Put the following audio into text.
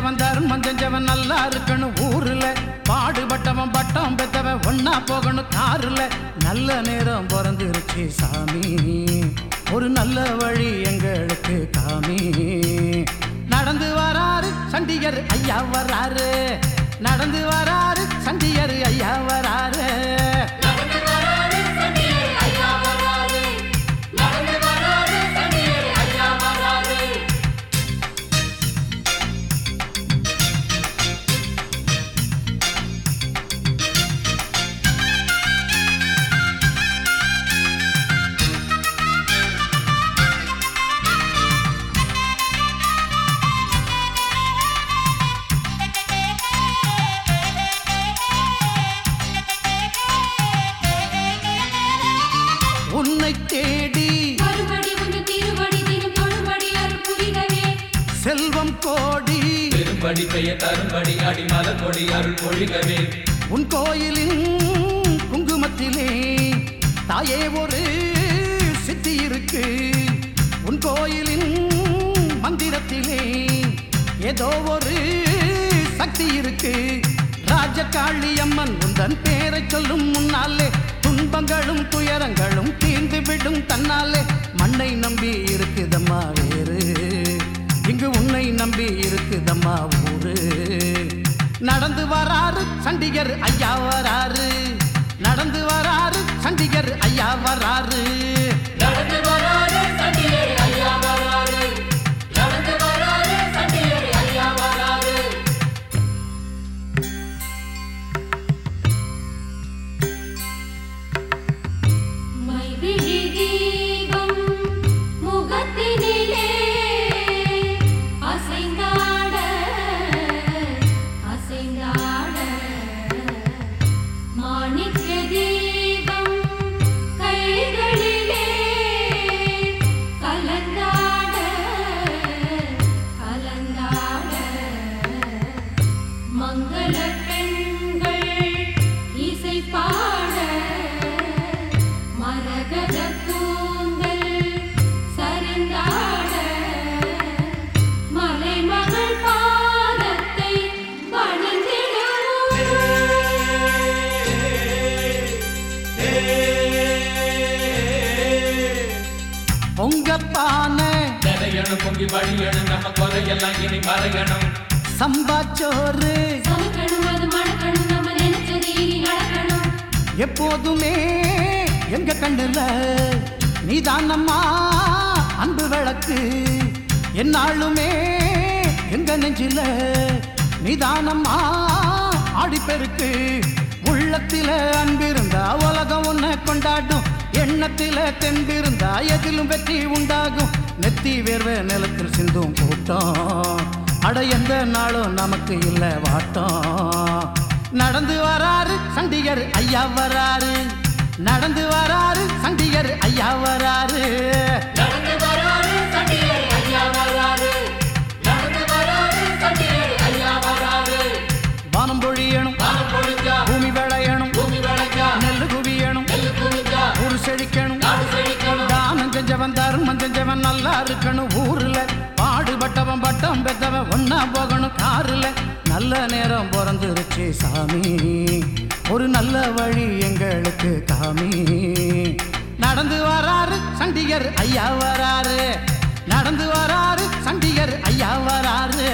செஞ்சவன் தர்மம் செஞ்சவன் நல்லா இருக்கணும் ஊருல பாடுபட்டவன் பட்டம் பெத்தவன் ஒன்னா போகணும் காருல நல்ல நேரம் பிறந்துருச்சு சாமி ஒரு நல்ல வழி எங்களுக்கு காமி நடந்து வராரு சண்டிகர் ஐயா வராரு நடந்து வராரு சண்டிகர் ஐயா வராரு நடந்து வராரு சண்டியர் ஐயா வராரு நடந்து வராரு சண்டியர் ஐயா வராரு உன்னை தேடி மறுபடி உன் திருவடி தினம் தொழும்படி அருள் புரிகவே செல்வம் கோடி பெரும்படி பெயர் தரும்படி அடிமல கொடி அருள் பொழிகவே உன் கோயிலின் குங்குமத்திலே தாயே ஒரு சித்தி இருக்கு உன் கோயிலின் மந்திரத்திலே ஏதோ ஒரு சக்தி இருக்கு ராஜகாளி அம்மன் உந்தன் பேரை சொல்லும் முன்னாலே துன்பங்களும் துயரங்களும் தீர்ந்து விடும் தன்னாலே மண்ணை நம்பி இருக்குதம்மா வேறு இங்கு உன்னை நம்பி இருக்குதம்மா ஊரு நடந்து வராரு சண்டிகர் ஐயா வராரு நடந்து வராரு சண்டிகர் ஐயா வராரு நடந்து வராரு சண்டியர் ஐயா வராரு நடந்து வராரு சண்டியர் ஐயா வராரு மைவிழி தீபம் முகத்தினிலே அசைந்தாட அசைந்தாட மாணிக்க தீபம் கைகளிலே கலந்தாட கலந்தாட மங்கள பெண்கள் இசை பாட மரகத கூந்தல் சரிந்தாட மலைமகள் பாதத்தை பொங்க பானை நிலையணும் பொங்கி வழியணும் நம்ம குறையெல்லாம் இனி மறையணும் சம்பாச்சோறு சமைக்கணும் அது மணக்கணும் நம்ம நினைச்சது இனி நடக்கணும் எப்போதுமே எங்க கண்ணுல நீதானம்மா அன்பு விளக்கு என்னாலுமே எங்க நெஞ்சில நீதானம்மா ஆடிப்பெருக்கு உள்ளத்தில அன்பிருந்தா உலகம் உன்னை கொண்டாடும் எண்ணத்தில தெம்பிருந்தா எதிலும் வெற்றி உண்டாகும் நெத்தி வேர்வை நிலத்தில் சிந்தும் கூட்டம் அட எந்த நாளும் நமக்கு இல்ல வாட்டம் நடந்து வராரு சண்டிகர் ஐயா வராரு நடந்து வராரு சண்டிகர் ஐயா வராரு நடந்து வராரு சண்டியர் ஐயா வராரு நடந்து வராரு சண்டியர் ஐயா வராரு வானம் பொழியணும் வானம் பொழிஞ்சா பூமி விளையணும் பூமி விளைஞ்சா நெல்லு குவியணும் நெல்லு குவிஞ்சா ஊர் செழிக்கணும் நாடு செழிக்கணும் தானம் செஞ்சவன் தர்மம் செஞ்சவன் நல்லா இருக்கணும் ஊர்ல பாடுபட்டவன் பட்டம் பெத்தவன் ஒன்னா போகணும் காருல நல்ல நேரம் பிறந்துருச்சு சாமி ஒரு நல்ல வழி எங்களுக்கு காமி நடந்து வராரு சண்டிகர் ஐயா வராரு நடந்து வராரு சண்டிகர் ஐயா வராரு